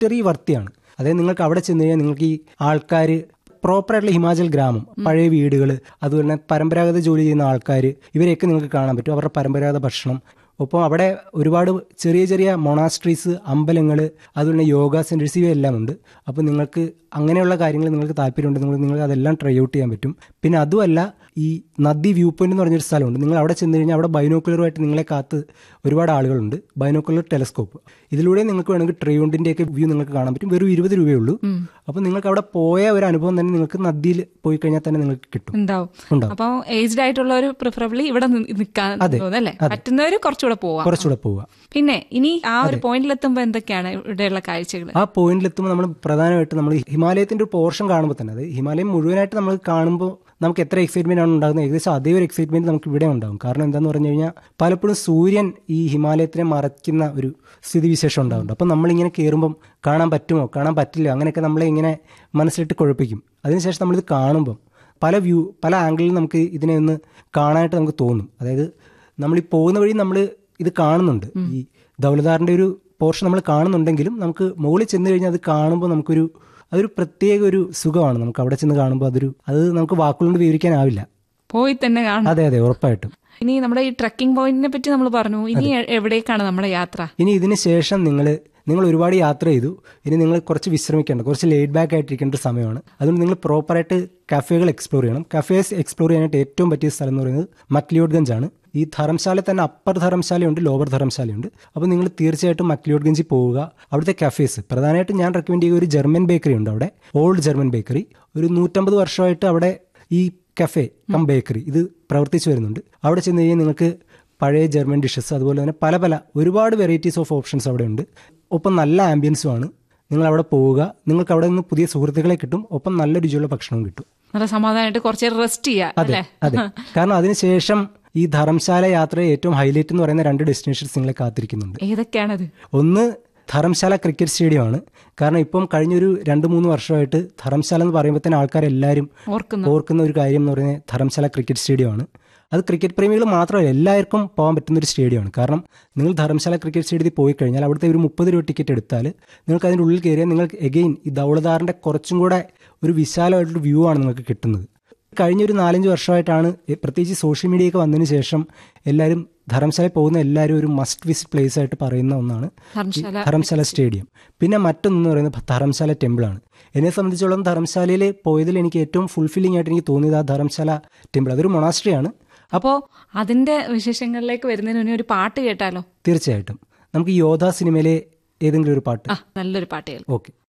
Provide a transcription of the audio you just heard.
History വർത്തിയാണ് അതായത് നിങ്ങൾക്ക് അവിടെ ചെന്ന് കഴിഞ്ഞാൽ നിങ്ങൾക്ക് ഈ ആൾക്കാർ പ്രോപ്പറായിട്ടുള്ള ഹിമാചൽ ഗ്രാമം പഴയ വീടുകൾ അതുപോലെ തന്നെ പരമ്പരാഗത ജോലി ചെയ്യുന്ന ആൾക്കാർ ഇവരെയൊക്കെ നിങ്ങൾക്ക് കാണാൻ പറ്റും അവരുടെ പരമ്പരാഗത ഭക്ഷണം ഒപ്പം അവിടെ ഒരുപാട് ചെറിയ ചെറിയ മൊണാസ്ട്രീസ് അമ്പലങ്ങൾ അതുപോലെ തന്നെ യോഗ സെൻറ്റേഴ്സ് ഇവയെല്ലാം ഉണ്ട് അപ്പോൾ നിങ്ങൾക്ക് അങ്ങനെയുള്ള കാര്യങ്ങൾ നിങ്ങൾക്ക് താല്പര്യമുണ്ട് നിങ്ങൾ നിങ്ങൾക്ക് അതെല്ലാം ട്രൈ ഔട്ട് ചെയ്യാൻ പറ്റും പിന്നെ അതുമല്ല ഈ നദി വ്യൂ പോയിന്റ് എന്ന് പറഞ്ഞൊരു സ്ഥലമുണ്ട് നിങ്ങൾ അവിടെ ചെന്ന് കഴിഞ്ഞാൽ അവിടെ ബൈനോക്കുലറുമായിട്ട് നിങ്ങളെ കാത്ത് ഒരുപാട് ആളുകളുണ്ട് ബൈനോക്കുലർ ടെലസ്കോപ്പ് ഇതിലൂടെ നിങ്ങൾക്ക് വേണമെങ്കിൽ ട്രയോണ്ടിൻ്റെയൊക്കെ വ്യൂ നിങ്ങൾക്ക് കാണാൻ പറ്റും വെറും ഇരുപത് രൂപയേ ഉള്ളൂ അപ്പോൾ നിങ്ങൾക്ക് അവിടെ പോയ ഒരു അനുഭവം തന്നെ നിങ്ങൾക്ക് നദിയിൽ പോയി കഴിഞ്ഞാൽ തന്നെ നിങ്ങൾക്ക് കിട്ടും ഉണ്ടാവും ഉണ്ടാവും. അപ്പൊ ഏജ്ഡ് ആയിട്ടുള്ളവർ പ്രിഫറബിളി ഇവിടെ നി- നിൽക്കാൻ തോന്നുന്നല്ലേ പറ്റുന്നവർ കുറച്ചുകൂടെ പോവാം കുറച്ചുകൂടെ പോവുക പിന്നെ ഇനി ആ ഒരു പോയിന്റിൽ എത്തുമ്പോ എന്തൊക്കെയാണ് ഇവിടെയുള്ള കാഴ്ചകൾ ആ പോയിന്റിലെത്തുമ്പോൾ നമ്മൾ പ്രധാനമായിട്ടും നമ്മൾ ഹിമാലയത്തിന്റെ ഒരു പോർഷൻ കാണുമ്പോൾ തന്നെ അത് ഹിമാലയം മുഴുവനായിട്ട് നമ്മൾ കാണുമ്പോൾ നമുക്ക് എത്ര എക്സൈറ്റ്മെന്റ് ആണ് ഉണ്ടാകുന്നത് ഏകദേശം അതേ ഒരു എക്സൈറ്റ്മെന്റ് നമുക്ക് ഇവിടെ ഉണ്ടാകും കാരണം എന്താന്ന് പറഞ്ഞു കഴിഞ്ഞാൽ പലപ്പോഴും സൂര്യൻ ഈ ഹിമാലയത്തിനെ മറയ്ക്കുന്ന ഒരു സ്ഥിതിവിശേഷം ഉണ്ടാകുന്നുണ്ട് അപ്പം നമ്മളിങ്ങനെ കയറുമ്പം കാണാൻ പറ്റുമോ കാണാൻ പറ്റില്ല അങ്ങനെയൊക്കെ നമ്മളെ ഇങ്ങനെ മനസ്സിലിട്ട് കുഴപ്പിക്കും അതിനുശേഷം നമ്മളിത് കാണുമ്പം പല വ്യൂ പല ആംഗിളിൽ നമുക്ക് ഇതിനെ ഒന്ന് കാണാനായിട്ട് നമുക്ക് തോന്നും അതായത് നമ്മൾ ഈ പോകുന്ന വഴി നമ്മൾ ഇത് കാണുന്നുണ്ട് ഈ ദൗലതാറിന്റെ ഒരു പോർഷൻ നമ്മൾ കാണുന്നുണ്ടെങ്കിലും നമുക്ക് മുകളിൽ ചെന്ന് കഴിഞ്ഞാൽ അത് കാണുമ്പോൾ നമുക്കൊരു അതൊരു പ്രത്യേക ഒരു സുഖമാണ് നമുക്ക് അവിടെ ചെന്ന് കാണുമ്പോൾ അതൊരു അത് നമുക്ക് വാക്കുകൊണ്ട് വിവരിക്കാനാവില്ല പോയി തന്നെ കാണും അതെ അതെ ഉറപ്പായിട്ടും ഇനി നമ്മുടെ ഈ ട്രക്കിംഗ് പോയിന്റിനെ പറ്റി നമ്മൾ പറഞ്ഞു ഇനി എ- എവിടേക്കാണ് നമ്മുടെ യാത്ര ഇനി ഇതിന് ശേഷം നിങ്ങൾ നിങ്ങൾ ഒരുപാട് യാത്ര ചെയ്തു ഇനി നിങ്ങൾ കുറച്ച് വിശ്രമിക്കേണ്ട കുറച്ച് ലേഡ് ബാക്ക് ആയിട്ടിരിക്കേണ്ട ഒരു സമയമാണ് അതുകൊണ്ട് നിങ്ങൾ പ്രോപ്പറായിട്ട് കഫേകൾ എക്സ്പ്ലോർ ചെയ്യണം കഫേസ് എക്സ്പ്ലോർ ചെയ്യാനായിട്ട് ഏറ്റവും പറ്റിയ സ്ഥലം എന്ന് പറയുന്നത് മക്ലിയോഡ്ഗഞ്ച് ആണ് ഈ ധർമ്മശാല തന്നെ അപ്പർ ധർമ്മശാലയുണ്ട് ലോവർ ധർമ്മശാലയുണ്ട് അപ്പോൾ നിങ്ങൾ തീർച്ചയായിട്ടും മക്ലിയോഡ്ഗഞ്ചിൽ പോവുക അവിടുത്തെ കഫേസ് പ്രധാനമായിട്ടും ഞാൻ റെക്കമെൻഡ് ചെയ്യുക ഒരു ജർമ്മൻ ബേക്കറി ഉണ്ട് അവിടെ ഓൾഡ് ജർമ്മൻ ബേക്കറി ഒരു നൂറ്റമ്പത് വർഷമായിട്ട് അവിടെ ഈ കഫേ കം ബേക്കറി ഇത് പ്രവർത്തിച്ചു വരുന്നുണ്ട് അവിടെ ചെന്ന് കഴിഞ്ഞാൽ നിങ്ങൾക്ക് പഴയ ജർമ്മൻ ഡിഷസ് അതുപോലെ തന്നെ പല പല ഒരുപാട് വെറൈറ്റീസ് ഓഫ് ഓപ്ഷൻസ് അവിടെ ഉണ്ട് ഒപ്പം നല്ല ആംബിയൻസുമാണ് നിങ്ങൾ അവിടെ പോവുക നിങ്ങൾക്ക് അവിടെ നിന്ന് പുതിയ സുഹൃത്തുക്കളെ കിട്ടും ഒപ്പം നല്ല രുചിയുള്ള ഭക്ഷണവും കിട്ടും നല്ല സമാധാനമായിട്ട് കുറച്ച് റെസ്റ്റ് ചെയ്യാം അതെ അല്ലേ അതെ കാരണം അതിനുശേഷം ഈ ധർമ്മശാല യാത്രയെ ഏറ്റവും ഹൈലൈറ്റ് എന്ന് പറയുന്ന രണ്ട് ഡെസ്റ്റിനേഷൻസ് നിങ്ങളെ കാത്തിരിക്കുന്നുണ്ട് ഏതൊക്കെയാണത് ഒന്ന് ധർമ്മശാല ക്രിക്കറ്റ് സ്റ്റേഡിയമാണ് കാരണം ഇപ്പം കഴിഞ്ഞൊരു രണ്ട് മൂന്ന് വർഷമായിട്ട് ധർമ്മശാല എന്ന് പറയുമ്പോൾ തന്നെ ആൾക്കാരെല്ലാവരും ഓർക്കുന്നു ഓർക്കുന്ന ഒരു കാര്യം എന്ന് പറയുന്നത് ധർമ്മശാല ക്രിക്കറ്റ് സ്റ്റേഡിയമാണ് അത് ക്രിക്കറ്റ് പ്രേമികൾ മാത്രമല്ല എല്ലാവർക്കും പോകാൻ പറ്റുന്ന ഒരു സ്റ്റേഡിയമാണ് കാരണം നിങ്ങൾ ധർമ്മശാല ക്രിക്കറ്റ് സ്റ്റേഡിയത്തിൽ പോയി കഴിഞ്ഞാൽ അവിടുത്തെ ഒരു മുപ്പത് രൂപ ടിക്കറ്റ് എടുത്താൽ നിങ്ങൾക്ക് അതിൻ്റെ ഉള്ളിൽ കയറിയാൽ നിങ്ങൾക്ക് എഗെയിൻ ഈ ദൗളദാറിൻ്റെ കുറച്ചും കൂടെ ഒരു വിശാലമായിട്ടൊരു വ്യൂ ആണ് നിങ്ങൾക്ക് കിട്ടുന്നത് കഴിഞ്ഞൊരു നാലഞ്ച് വർഷമായിട്ടാണ് എ- പ്രത്യേകിച്ച് സോഷ്യൽ മീഡിയയൊക്കെ വന്നതിന് ശേഷം എല്ലാവരും ധർമ്മശാലയിൽ പോകുന്ന എല്ലാവരും ഒരു മസ്റ്റ് വിസിറ്റ് പ്ലേസ് ആയിട്ട് പറയുന്ന ഒന്നാണ് ഈ ധർമ്മശാല ധർമ്മശാല സ്റ്റേഡിയം പിന്നെ മറ്റൊന്നെന്ന് പറയുന്നത് ധർമ്മശാല ടെമ്പിളാണ് എന്നെ സംബന്ധിച്ചോളം ധർമ്മശാലയിൽ പോയതിൽ എനിക്ക് ഏറ്റവും ഫുൾഫില്ലിംഗ് ആയിട്ട് എനിക്ക് തോന്നിയത് ആ ധർമ്മശാല ടെമ്പിൾ അതൊരു മൊണാസ്ട്രിയാണ് അപ്പോ അതിന്റെ വിശേഷങ്ങളിലേക്ക് വരുന്നതിന് മുന്നേ ഒരു പാട്ട് കേട്ടാലോ തീർച്ചയായിട്ടും നമുക്ക് ഈ യോധ സിനിമയിലെ ഏതെങ്കിലും ഒരു പാട്ട് ആ നല്ലൊരു പാട്ട് കേൾക്കാം ഓക്കെ